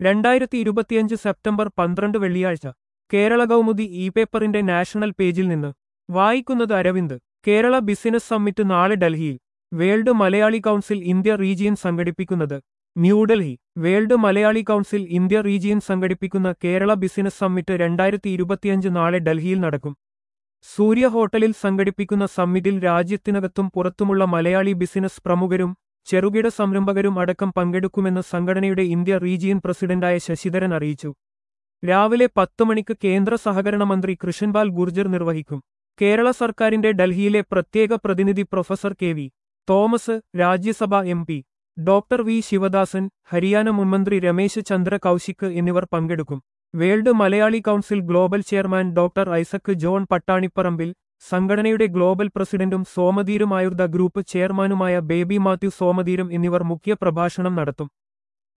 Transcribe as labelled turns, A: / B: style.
A: രണ്ടായിരത്തി ഇരുപത്തിയഞ്ച് സെപ്റ്റംബർ പന്ത്രണ്ട് വെള്ളിയാഴ്ച കേരള കൗമുദി ഇ പേപ്പറിന്റെ നാഷണൽ പേജിൽ നിന്ന് വായിക്കുന്നത് അരവിന്ദ് കേരള ബിസിനസ് സമ്മിറ്റ് നാളെ ഡൽഹിയിൽ world Malayali council India region സംഘടിപ്പിക്കുന്നത് New Delhi world Malayali council India region സംഘടിപ്പിക്കുന്ന കേരള ബിസിനസ് സമ്മിറ്റ് രണ്ടായിരത്തി ഇരുപത്തിയഞ്ച് നാളെ ഡൽഹിയിൽ നടക്കും സൂര്യ ഹോട്ടലിൽ സംഘടിപ്പിക്കുന്ന സമ്മിറ്റിൽ രാജ്യത്തിനകത്തും പുറത്തുമുള്ള മലയാളി ബിസിനസ് പ്രമുഖരും ചെറുകിട സംരംഭകരും അടക്കം പങ്കെടുക്കുമെന്ന് സംഘടനയുടെ ഇന്ത്യ റീജിയൻ പ്രസിഡന്റായ ശശിധരൻ അറിയിച്ചു രാവിലെ പത്ത് മണിക്ക് കേന്ദ്ര സഹകരണ മന്ത്രി കൃഷൻപാൽ ഗുർജർ നിർവഹിക്കും കേരള സർക്കാരിന്റെ ഡൽഹിയിലെ പ്രത്യേക പ്രതിനിധി professor K V Thomas Rajya Sabha M P doctor V Sivadasan Haryana മുൻമന്ത്രി രമേശ് ചന്ദ്ര കൌശിക് എന്നിവർ പങ്കെടുക്കും world Malayali council global chairman doctor Isaac John പട്ടാണിപ്പറമ്പിൽ സംഘടനയുടെ ഗ്ലോബൽ പ്രസിഡന്റും സോമതീരും ആയുർദ ഗ്രൂപ്പ് ചെയർമാനുമായ ബേബി മാത്യു സോമതീരും എന്നിവർ മുഖ്യ പ്രഭാഷണം നടത്തും